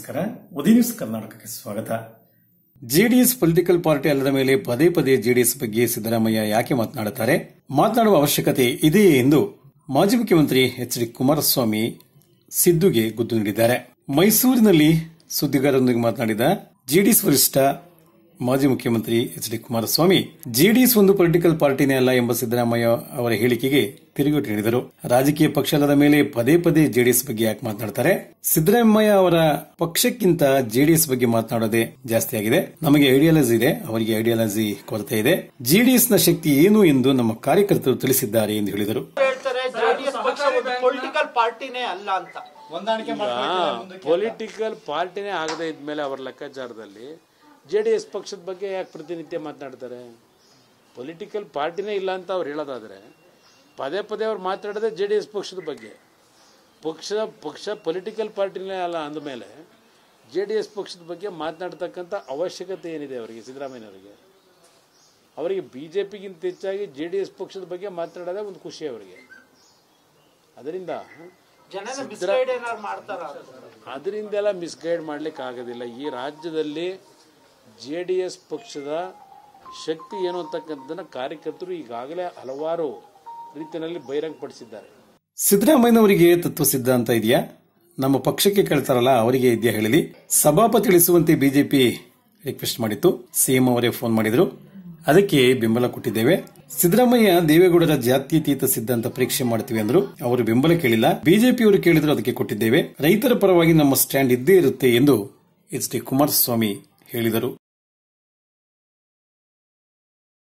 ನಮಸ್ಕಾರ ಉದಯ ನ್ಯೂಸ್ ಕರ್ನಾಟಕಕ್ಕೆ ಸ್ವಾಗತ ಜೆಡಿಎಸ್ ಪೊಲಿಟಿಕಲ್ ಪಾರ್ಟಿ ಅಲ್ಲದ ಮೇಲೆ ಪದೇ ಪದೇ ಜೆಡಿಎಸ್ ಬಗ್ಗೆ ಸಿದ್ದರಾಮಯ್ಯ ಯಾಕೆ ಮಾತನಾಡುತ್ತಾರೆ ಮಾತನಾಡುವ ಅವಶ್ಯಕತೆ ಇದೆಯೇ ಎಂದು ಮಾಜಿ ಮುಖ್ಯಮಂತ್ರಿ ಎಚ್ ಡಿ ಕುಮಾರಸ್ವಾಮಿ ಸಿದ್ದುಗೆ ಗುದ್ದು ನೀಡಿದ್ದಾರೆ ಮೈಸೂರಿನಲ್ಲಿ ಸುದ್ದಿಗಾರರೊಂದಿಗೆ ಮಾತನಾಡಿದ ಜೆಡಿಎಸ್ ವರಿಷ್ಠ ಮಾಜಿ ಮುಖ್ಯಮಂತ್ರಿ ಎಚ್ ಡಿ ಕುಮಾರಸ್ವಾಮಿ ಜೆಡಿಎಸ್ ಒಂದು ಪೊಲಿಟಿಕಲ್ ಪಾರ್ಟಿನೇ ಅಲ್ಲ ಎಂಬ ಸಿದ್ದರಾಮಯ್ಯ ಅವರ ಹೇಳಿಕೆಗೆ ತಿರುಗೇಟು ನೀಡಿದರು ರಾಜಕೀಯ ಪಕ್ಷ ಅಲ್ಲದ ಮೇಲೆ ಪದೇ ಪದೇ ಜೆಡಿಎಸ್ ಬಗ್ಗೆ ಯಾಕೆ ಮಾತನಾಡ್ತಾರೆ ಸಿದ್ದರಾಮಯ್ಯ ಅವರ ಪಕ್ಷಕ್ಕಿಂತ ಜೆಡಿಎಸ್ ಬಗ್ಗೆ ಮಾತನಾಡೋದೇ ಜಾಸ್ತಿ ಆಗಿದೆ ನಮಗೆ ಐಡಿಯಾಲಜಿ ಇದೆ ಅವರಿಗೆ ಐಡಿಯಾಲಜಿ ಕೊರತೆ ಇದೆ ಜೆಡಿಎಸ್ ನ ಶಕ್ತಿ ಏನು ಎಂದು ನಮ್ಮ ಕಾರ್ಯಕರ್ತರು ತಿಳಿಸಿದ್ದಾರೆ ಎಂದು ಹೇಳಿದರು ಹೇಳ್ತಾರೆ ಜೆಡಿಎಸ್ ಪಕ್ಷ ಒಂದು ಪೊಲಿಟಿಕಲ್ ಪಾರ್ಟಿನೇ ಅಲ್ಲ ಅಂತ ಹೊಂದಾಣಿಕೆ ಪೊಲಿಟಿಕಲ್ ಪಾರ್ಟಿನೇ ಆಗದೆ ಇದ್ಮೇಲೆ ಅವರ ಲೆಕ್ಕಾಚಾರದಲ್ಲಿ ಜೆ ಡಿ ಎಸ್ ಪಕ್ಷದ ಬಗ್ಗೆ ಯಾಕೆ ಪ್ರತಿನಿತ್ಯ ಮಾತನಾಡ್ತಾರೆ ಪೊಲಿಟಿಕಲ್ ಪಾರ್ಟಿನೇ ಇಲ್ಲ ಅಂತ ಅವ್ರು ಹೇಳೋದಾದ್ರೆ ಪದೇ ಪದೇ ಅವ್ರು ಮಾತಾಡೋದೇ ಜೆ ಡಿ ಎಸ್ ಪಕ್ಷದ ಬಗ್ಗೆ ಪಕ್ಷ ಪಕ್ಷ ಪೊಲಿಟಿಕಲ್ ಪಾರ್ಟಿನೇ ಅಲ್ಲ ಅಂದಮೇಲೆ ಜೆ ಡಿ ಎಸ್ ಪಕ್ಷದ ಬಗ್ಗೆ ಮಾತನಾಡ್ತಕ್ಕಂಥ ಅವಶ್ಯಕತೆ ಏನಿದೆ ಅವರಿಗೆ ಸಿದ್ದರಾಮಯ್ಯನವರಿಗೆ ಅವರಿಗೆ ಬಿ ಜೆ ಪಿಗಿಂತ ಹೆಚ್ಚಾಗಿ ಜೆ ಡಿ ಎಸ್ ಪಕ್ಷದ ಬಗ್ಗೆ ಮಾತನಾಡೋದೇ ಒಂದು ಖುಷಿ ಅವರಿಗೆ ಅದರಿಂದ ಜನನ ಮಿಸ್ಗೈಡ್ ಏನಾರು ಮಾಡ್ತಾರ ಅದರಿಂದೆಲ್ಲ ಮಿಸ್ಗೈಡ್ ಮಾಡ್ಲಿಕ್ಕೆ ಆಗೋದಿಲ್ಲ ಈ ರಾಜ್ಯದಲ್ಲಿ ಜೆ ಡಿ ಎಸ್ ಪಕ್ಷದ ಶಕ್ತಿ ಏನು ಅಂತಕ್ಕಂಥದ್ದನ್ನು ಕಾರ್ಯಕರ್ತರು ಈಗಾಗಲೇ ಹಲವಾರು ರೀತಿಯಲ್ಲಿ ಬಹಿರಂಗಪಡಿಸಿದ್ದಾರೆ ಸಿದ್ದರಾಮಯ್ಯನವರಿಗೆ ತತ್ವ ಸಿದ್ಧಾಂತ ಇದೆಯಾ ನಮ್ಮ ಪಕ್ಷಕ್ಕೆ ಕೇಳ್ತಾರಲ್ಲ ಅವರಿಗೆ ಇದೆಯಾ ಹೇಳಲಿ ಸಭಾಪತಿ ಇಳಿಸುವಂತೆ ಬಿಜೆಪಿ ರಿಕ್ವೆಸ್ಟ್ ಮಾಡಿತ್ತು ಸಿಎಂ ಅವರೇ ಫೋನ್ ಮಾಡಿದ್ರು ಅದಕ್ಕೆ ಬೆಂಬಲ ಕೊಟ್ಟಿದ್ದೇವೆ ಸಿದ್ದರಾಮಯ್ಯ ದೇವೇಗೌಡರ ಜಾತ್ಯತೀತ ಸಿದ್ಧಾಂತ ಪರೀಕ್ಷೆ ಮಾಡ್ತೀವಿ ಅಂದ್ರು ಅವರು ಬೆಂಬಲ ಕೇಳಿಲ್ಲ ಬಿಜೆಪಿಯವರು ಕೇಳಿದ್ರು ಅದಕ್ಕೆ ಕೊಟ್ಟಿದ್ದೇವೆ ರೈತರ ಪರವಾಗಿ ನಮ್ಮ ಸ್ಟ್ಯಾಂಡ್ ಇದ್ದೇ ಇರುತ್ತೆ ಎಂದು ಎಚ್ ಡಿ ಕುಮಾರಸ್ವಾಮಿ ಹೇಳಿದರು